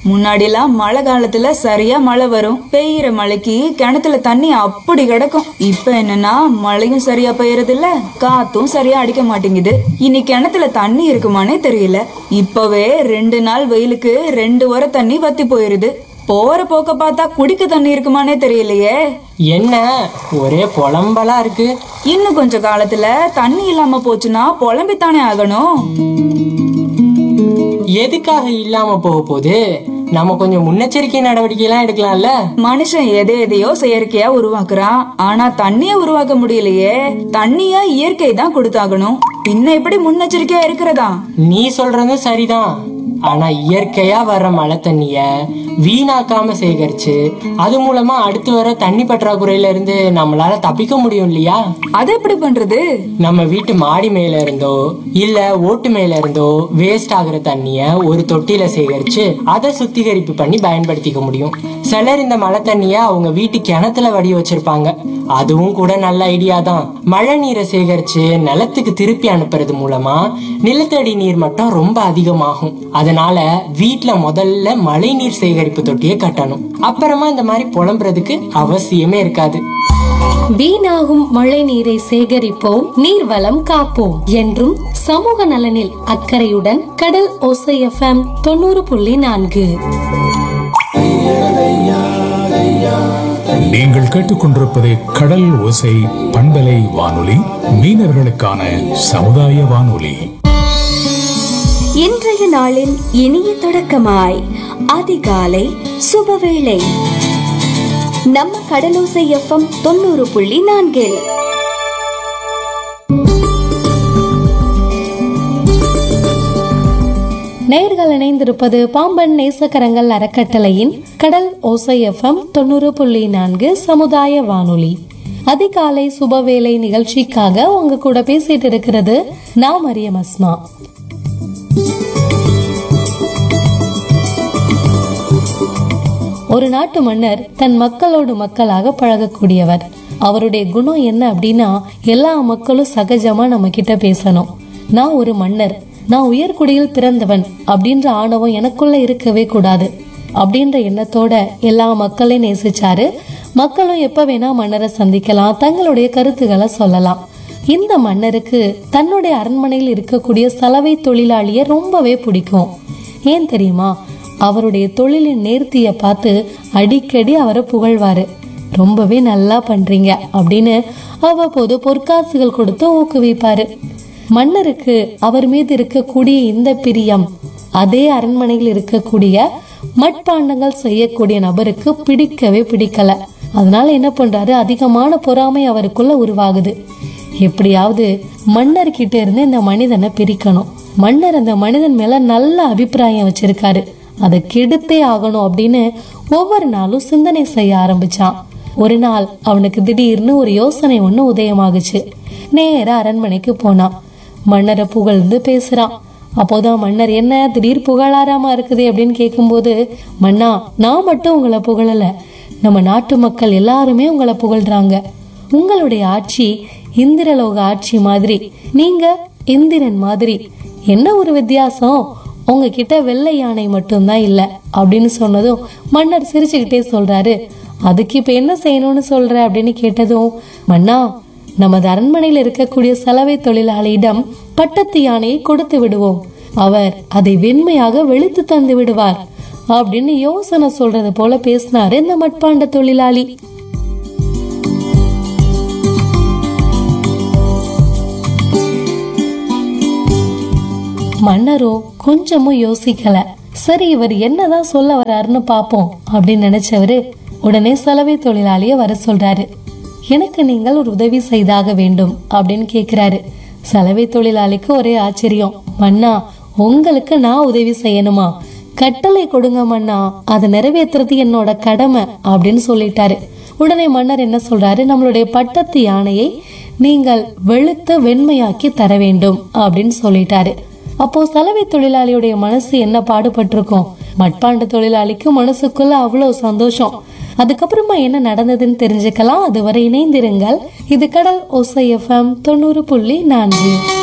முன்னாடிலாம் மழை காலத்துல சரியா மழை வரும் பெய்யுற மழைக்கு கிணத்துல தண்ணி அப்படி கிடக்கும் இப்ப என்னன்னா மழையும் சரியா பெய்யறது இல்ல காத்தும் சரியா அடிக்க மாட்டேங்குது இனி கிணத்துல தண்ணி இருக்குமானே தெரியல இப்பவே ரெண்டு நாள் வெயிலுக்கு ரெண்டு வர தண்ணி வத்தி போயிருது போற போக்க பார்த்தா குடிக்க தண்ணி இருக்குமானே தெரியலையே என்ன ஒரே புலம்பலா இருக்கு இன்னும் கொஞ்ச காலத்துல தண்ணி இல்லாம போச்சுன்னா புலம்பித்தானே ஆகணும் எதுக்காக இல்லாம போக போகுது நம்ம கொஞ்சம் முன்னெச்சரிக்கை நடவடிக்கை எல்லாம் எடுக்கலாம்ல மனுஷன் எதை எதையோ செயற்கையா உருவாக்குறான் ஆனா தண்ணிய உருவாக்க முடியலையே தண்ணிய இயற்கை தான் கொடுத்தாகணும் பின்ன எப்படி முன்னெச்சரிக்கையா இருக்கிறதா நீ சொல்றதும் சரிதான் ஆனா இயற்கையா வர்ற மழை தண்ணிய வீணாக்காம சேகரிச்சு அது மூலமா அடுத்து வர தண்ணி பற்றாக்குறையில இருந்து நம்மளால தப்பிக்க முடியும் இல்லையா அது எப்படி பண்றது நம்ம வீட்டு மாடி மேல இருந்தோ இல்ல ஓட்டு மேல இருந்தோ வேஸ்ட் ஆகுற தண்ணிய ஒரு தொட்டியில சேகரிச்சு அதை சுத்திகரிப்பு பண்ணி பயன்படுத்திக்க முடியும் சிலர் இந்த மழை தண்ணிய அவங்க வீட்டு கிணத்துல வடி வச்சிருப்பாங்க அதுவும் கூட நல்ல ஐடியா தான் மழை நீரை சேகரிச்சு நிலத்துக்கு திருப்பி அனுப்புறது மூலமா நிலத்தடி நீர் மட்டம் ரொம்ப அதிகமாகும் அதனால வீட்ல முதல்ல மழை நீர் சேகரிப்பு தொட்டியை கட்டணும் அப்புறமா இந்த மாதிரி புலம்புறதுக்கு அவசியமே இருக்காது வீணாகும் மழை நீரை சேகரிப்போம் நீர்வளம் காப்போம் என்றும் சமூக நலனில் அக்கறையுடன் கடல் ஓசை எஃப்எம் தொண்ணூறு புள்ளி நான்கு நீங்கள் கேட்டுக்கொண்டிருப்பது கடல் ஓசை பண்பலை வானொலி மீனவர்களுக்கான சமுதாய வானொலி இன்றைய நாளின் இனிய தொடக்கமாய் அதிகாலை சுபவேளை நம்ம கடலோசை எஃப்எம் தொண்ணூறு புள்ளி நான்கில் நேர்கள் இணைந்திருப்பது பாம்பன் நேசக்கரங்கள் அறக்கட்டளையின் கடல் ஓசை எஃப்எம் தொண்ணூறு புள்ளி நான்கு சமுதாய வானொலி அதிகாலை சுபவேளை நிகழ்ச்சிக்காக உங்க கூட பேசிட்டு இருக்கிறது நான் மரியம் அஸ்மா ஒரு நாட்டு மன்னர் தன் மக்களோடு மக்களாக பழகக்கூடியவர் அவருடைய குணம் என்ன அப்படின்னா எல்லா மக்களும் சகஜமா நம்ம கிட்ட பேசணும் நான் ஒரு மன்னர் நான் உயர்குடியில் பிறந்தவன் அப்படின்ற ஆணவம் எனக்குள்ள இருக்கவே கூடாது அப்படின்ற எண்ணத்தோட எல்லா மக்களையும் நேசிச்சாரு மக்களும் எப்ப வேணா மன்னரை சந்திக்கலாம் தங்களுடைய கருத்துக்களை சொல்லலாம் இந்த மன்னருக்கு தன்னுடைய அரண்மனையில் இருக்கக்கூடிய சலவை தொழிலாளிய ரொம்பவே பிடிக்கும் ஏன் தெரியுமா அவருடைய தொழிலின் நேர்த்திய பார்த்து அடிக்கடி அவரை புகழ்வாரு ரொம்பவே நல்லா பண்றீங்க அப்படின்னு அவ்வப்போது பொற்காசுகள் கொடுத்து ஊக்குவிப்பாரு மன்னருக்கு அவர் மீது இருக்கக்கூடிய இந்த பிரியம் அதே அரண்மனையில் இருக்கக்கூடிய மட்பாண்டங்கள் செய்யக்கூடிய நபருக்கு பிடிக்கவே பிடிக்கல அதனால என்ன பண்றாரு அதிகமான பொறாமை அவருக்குள்ள உருவாகுது எப்படியாவது மன்னர் கிட்ட இருந்து இந்த மனிதனை பிரிக்கணும் மன்னர் அந்த மனிதன் மேல நல்ல அபிப்பிராயம் வச்சிருக்காரு அதை கெடுத்தே ஆகணும் அப்படின்னு ஒவ்வொரு நாளும் சிந்தனை செய்ய ஆரம்பிச்சான் ஒரு நாள் அவனுக்கு திடீர்னு ஒரு யோசனை ஒண்ணு உதயமாகுச்சு நேரா அரண்மனைக்கு போனான் மன்னரை புகழ்ந்து பேசுறான் அப்போதான் மன்னர் என்ன திடீர் புகழாராம இருக்குது அப்படின்னு கேட்கும்போது மன்னா நான் மட்டும் உங்களை புகழல நம்ம நாட்டு மக்கள் எல்லாருமே உங்களை புகழ்றாங்க உங்களுடைய ஆட்சி இந்திரலோக ஆட்சி மாதிரி நீங்க இந்திரன் மாதிரி என்ன ஒரு வித்தியாசம் உங்ககிட்ட வெள்ளை யானை மட்டும்தான் இல்ல அப்படின்னு சொன்னதும் மன்னர் சிரிச்சுக்கிட்டே சொல்றாரு அதுக்கு இப்ப என்ன செய்யணும்னு சொல்ற அப்படின்னு கேட்டதும் மன்னா நமது அரண்மனையில் இருக்கக்கூடிய சலவை தொழிலாளியிடம் பட்டத்து யானையை கொடுத்து விடுவோம் அவர் அதை வெண்மையாக வெளுத்து தந்து விடுவார் அப்படின்னு யோசனை சொல்றது போல பேசினாரு இந்த மட்பாண்ட தொழிலாளி மன்னரும் கொஞ்சமும் யோசிக்கல சரி இவர் என்னதான் சொல்ல வர்றாருன்னு பாப்போம் அப்படின்னு நினைச்சவரு உடனே சலவை தொழிலாளிய வர சொல்றாரு எனக்கு நீங்கள் ஒரு உதவி செய்தாக வேண்டும் அப்படின்னு கேக்குறாரு சலவை தொழிலாளிக்கு ஒரே ஆச்சரியம் மன்னா உங்களுக்கு நான் உதவி செய்யணுமா கட்டளை கொடுங்க மன்னா அதை நிறைவேற்றுறது என்னோட கடமை அப்படின்னு சொல்லிட்டாரு உடனே மன்னர் என்ன சொல்றாரு நம்மளுடைய பட்டத்து யானையை நீங்கள் வெளுத்து வெண்மையாக்கி தர வேண்டும் அப்படின்னு சொல்லிட்டாரு அப்போ சலவை தொழிலாளியுடைய மனசு என்ன பாடுபட்டிருக்கும் மட்பாண்ட தொழிலாளிக்கு மனசுக்குள்ள அவ்வளவு சந்தோஷம் அதுக்கப்புறமா என்ன நடந்ததுன்னு தெரிஞ்சுக்கலாம் அதுவரை இணைந்திருங்கள் இது கடல் ஒசை எஃப்எம் தொண்ணூறு புள்ளி நான்கு